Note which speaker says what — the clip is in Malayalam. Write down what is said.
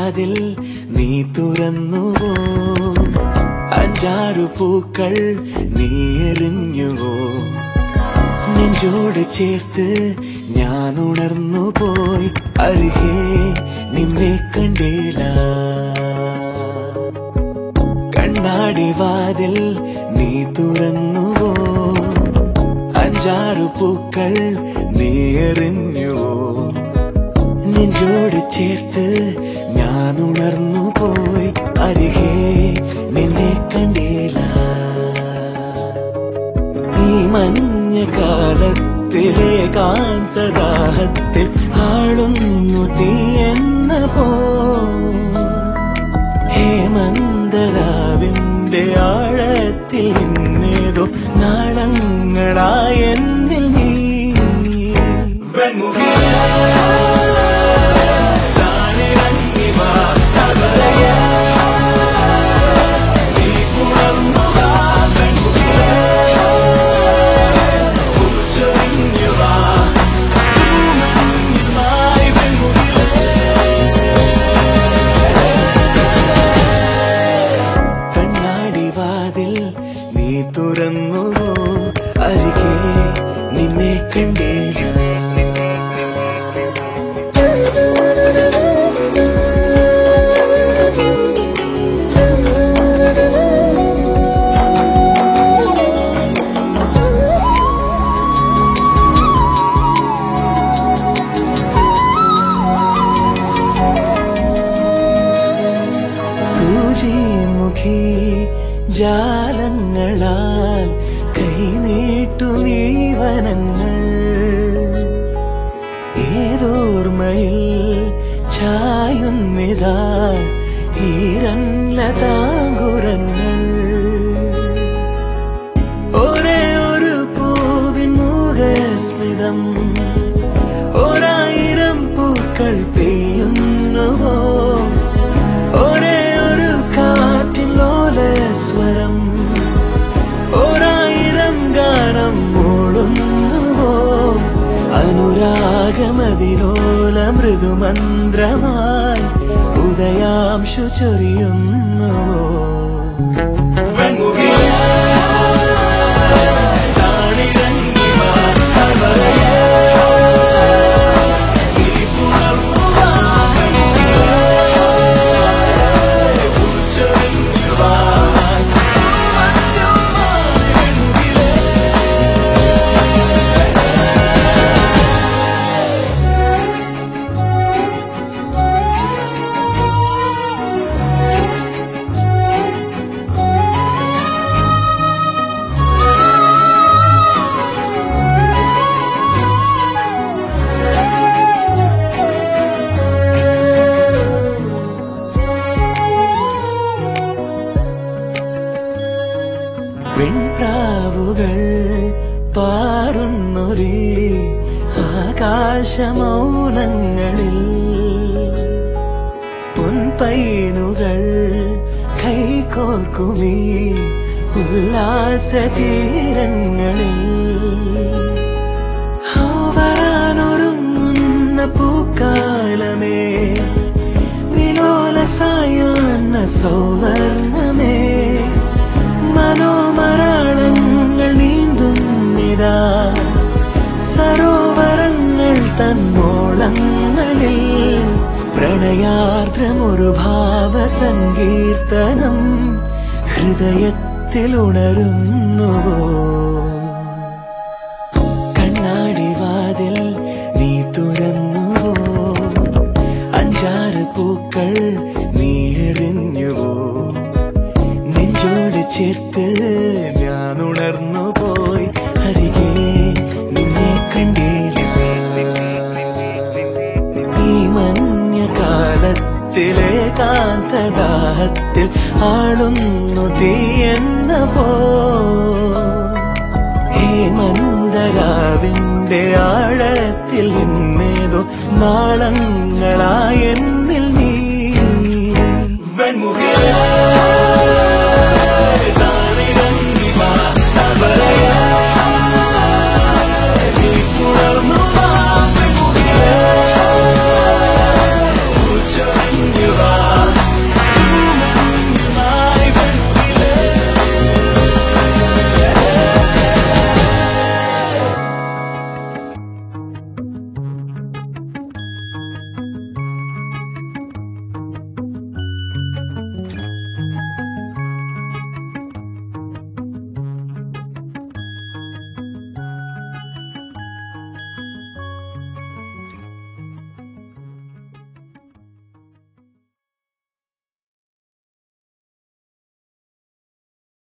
Speaker 1: വാതിൽ നീ തുറന്നുവോ അഞ്ചാറു പൂക്കൾ നീ എറിഞ്ഞുവോ നെഞ്ചോട് ചേർത്ത് ഞാൻ ഉണർന്നു പോയി അരികെ നിന്നെ കണ്ടില്ല കണ്ണാടി വാതിൽ നീ തുറന്നുവോ അഞ്ചാറു പൂക്കൾ നീ എറിഞ്ഞുവോ നെഞ്ചോട് ചേർത്ത് ഞാൻ ഉണർന്നു പോയി അരികെ നിന്നെ കണ്ടില്ല ഈ മഞ്ഞ കാലത്തിലെ കാന്തദാഹത്തിൽ ആളുന്നു തീ എന്ന പോ ഹേമന്തരാവിന്റെ ആഴത്തിൽ നിന്നേതോ നാളങ്ങളായ എന്നിൽ നീ താനിറങ്ങി വാ തവളയ നീ പുണർന്നു വാ പെൺകുട്ടിയെ പൂച്ചൊരിഞ്ഞു വാ പൂമഞ്ഞുമായി പെൺകുട്ടിയെ കണ്ണാടി വാതിൽ നീ തുറന്നുവോ അരികെ നിന്നെ കണ്ടില്ല സൂചിമുഖി ജാലങ്ങളാൽ കൈനീട്ടുമീ വനങ്ങൾ ഏതോർമ്മയിൽ ചായുന്നിതാ ഈരല്ലതാങ്കുരങ്ങൾ ഒരേ ഒരു പൂവിൻ മുഖസ്മിതം ഒരായിരം പൂക്കൾ പെയ്യുന്നുവോ ഒരേ ഒരു കാറ്റിലോലസ്വരം ഒരായിരം ഗാനം മൂളുന്നുവോ അനുരാഗമതിലോല മൃദുമന്ത്രമായി ഉദയാംശു ചൊരിയുന്നുവോ താണിറങ്ങി വാ തവളയേ നീ പുണർന്നു വാ വെൺപ്രാവുകൾ പാറുന്നൊരേ ആകാശമൗനങ്ങളിൽ പൊൻപൈനുകൾ കൈകോർക്കുമീ ഉല്ലാസതീരങ്ങളിൽ വരാനൊരുങ്ങുന്ന പൂക്കാലമേ വിലോല സായാഹ്ന സൗവർണമേ മനോമരാളങ്ങൾ നീന്തുന്നിതാ സരോവരങ്ങൾ തന്നോളങ്ങളിൽ പ്രണയാർദ്രമൊരു ഭാവസങ്കീർത്തനം ഹൃദയത്തിൽ ഉണരുന്നുവോ കണ്ണാടി വാതിൽ നീ തുറന്നുവോ അഞ്ചാറ് പൂക്കൾ നീ എറിഞ്ഞുവോ നെഞ്ചോട് ചേർത്ത് ഞാൻ ഉണർന്നു പോയി അരികെ നിന്നെ കണ്ടില്ല ഈ മഞ്ഞ കാലത്തിലെ കാന്തദാഹത്തിൽ ആളുന്നു തീ എന്ന പോ ഹേമന്തരാവിന്റെ ആഴത്തിൽ നിന്നേതോ നാളങ്ങളായ എന്നിൽ നീ വെൺമുഖ